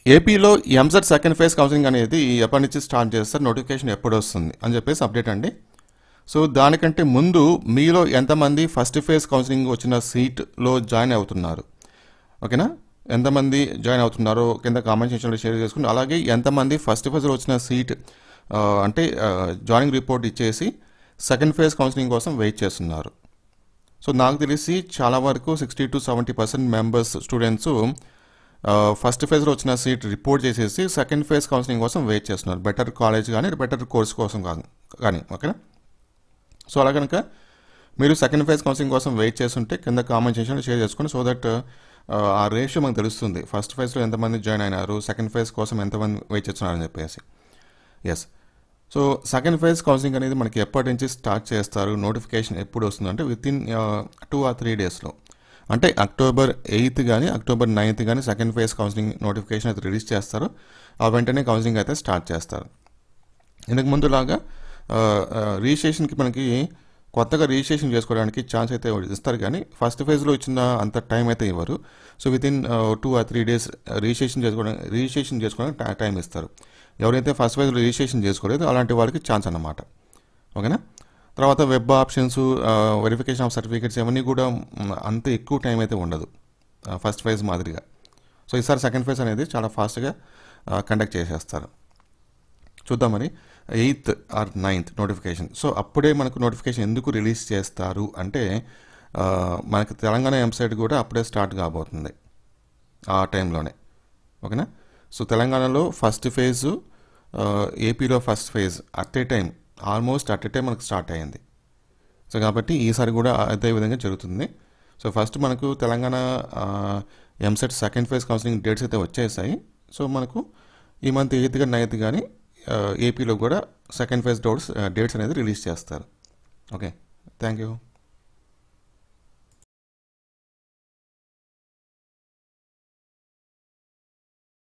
ఏపీలో EAMCET second phase counselling అనేది ఎప్పటి నుంచి స్టార్ట్ చేస్తారు నోటిఫికేషన్ ఎప్పుడు వస్తుంది అని చెప్పేసి అప్డేట్ అండి సో దానికంటే ముందు మీలో ఎంతమంది ఫస్ట్ ఫేజ్ కౌన్సిలింగ్ వచ్చిన సీట్లో జాయిన్ అవుతున్నారు ఓకేనా ఎంతమంది జాయిన్ అవుతున్నారో కింద కామెంట్ సెక్షన్లో షేర్ చేసుకుని అలాగే ఎంతమంది ఫస్ట్ ఫేజ్లో వచ్చిన సీట్ ఆ, అంటే జాయినింగ్ రిపోర్ట్ ఇచ్చేసి సెకండ్ ఫేజ్ కౌన్సిలింగ్ కోసం వెయిట్ చేస్తున్నారు సో నాకు తెలిసి చాలా వరకు sixty to seventy percent members students first ఫేజ్లో వచ్చిన సీట్ రిపోర్ట్ చేసేసి సెకండ్ ఫేజ్ కౌన్సిలింగ్ కోసం వెయిట్ చేస్తున్నారు బెటర్ కాలేజ్ కానీ బెటర్ కోర్స్ కోసం కాదు కానీ ఓకేనా సో అలా కనుక మీరు సెకండ్ ఫేజ్ కౌన్సిలింగ్ కోసం వెయిట్ చేస్తుంటే కింద కామెంట్ సెక్షన్లో షేర్ చేసుకుని సో దట్ ఆ రేషియో మనకు తెలుస్తుంది ఫస్ట్ ఫేజ్లో ఎంతమంది జాయిన్ అయినారు సెకండ్ ఫేజ్ కోసం ఎంతమంది వెయిట్ చేస్తున్నారని చెప్పేసి yes so second phase counselling అనేది మనకి ఎప్పటి నుంచి స్టార్ట్ చేస్తారు నోటిఫికేషన్ ఎప్పుడు వస్తుంది అంటే within two or three డేస్లో అంటే అక్టోబర్ ఎయిత్ కానీ అక్టోబర్ నైన్త్ కానీ సెకండ్ ఫేజ్ కౌన్సిలింగ్ నోటిఫికేషన్ అయితే రిలీజ్ చేస్తారు ఆ వెంటనే కౌన్సిలింగ్ అయితే స్టార్ట్ చేస్తారు ఇంతకు ముందులాగా ఆ, ఆ, రిజిస్ట్రేషన్కి మనకి కొత్తగా రిజిస్ట్రేషన్ చేసుకోవడానికి ఛాన్స్ అయితే ఇస్తారు కానీ ఫస్ట్ ఫేజ్లో ఇచ్చిన అంత టైం అయితే ఇవ్వరు so within two or three days registration చేసుకోవడానికి రిజిస్ట్రేషన్ చేసుకోవడానికి టై- టైం ఇస్తారు ఎవరైతే ఫస్ట్ ఫేజ్లో రిజిస్ట్రేషన్ చేసుకోలేదో అలాంటి వాళ్ళకి ఛాన్స్ అన్నమాట ఓకేనా తర్వాత web options verification of certificates ఇవన్నీ కూడా మ్, అంత ఎక్కువ టైం అయితే ఉండదు ఫస్ట్ ఫేజ్ మాదిరిగా సో ఈసారి సెకండ్ ఫేజ్ అనేది చాలా ఫాస్ట్గా కండక్ట్ చేసేస్తారు చూద్దాం మరి eighth or ninth notification so అప్పుడే మనకు నోటిఫికేషన్ ఎందుకు రిలీజ్ చేస్తారు అంటే ఆ, మనకి తెలంగాణ వెబ్సైట్ కూడా అప్పుడే స్టార్ట్ కాబోతుంది ఆ టైంలోనే ఓకేనా సో తెలంగాణలో ఫస్ట్ ఫేజ్ ఏపీలో first phase at a time almost at a time మనకు స్టార్ట్ అయ్యింది సో కాబట్టి ఈసారి కూడా అదే విధంగా జరుగుతుంది సో ఫస్ట్ మనకు Telangana EAMCET second phase counselling dates అయితే వచ్చేసాయి సో మనకు ఈ మంత్ ఎయిత్ కానీ నైన్త్ కానీ ఏపీలో కూడా సెకండ్ ఫేజ్ డోట్స్ డేట్స్ అనేది రిలీజ్ చేస్తారు ఓకే థ్యాంక్ యూ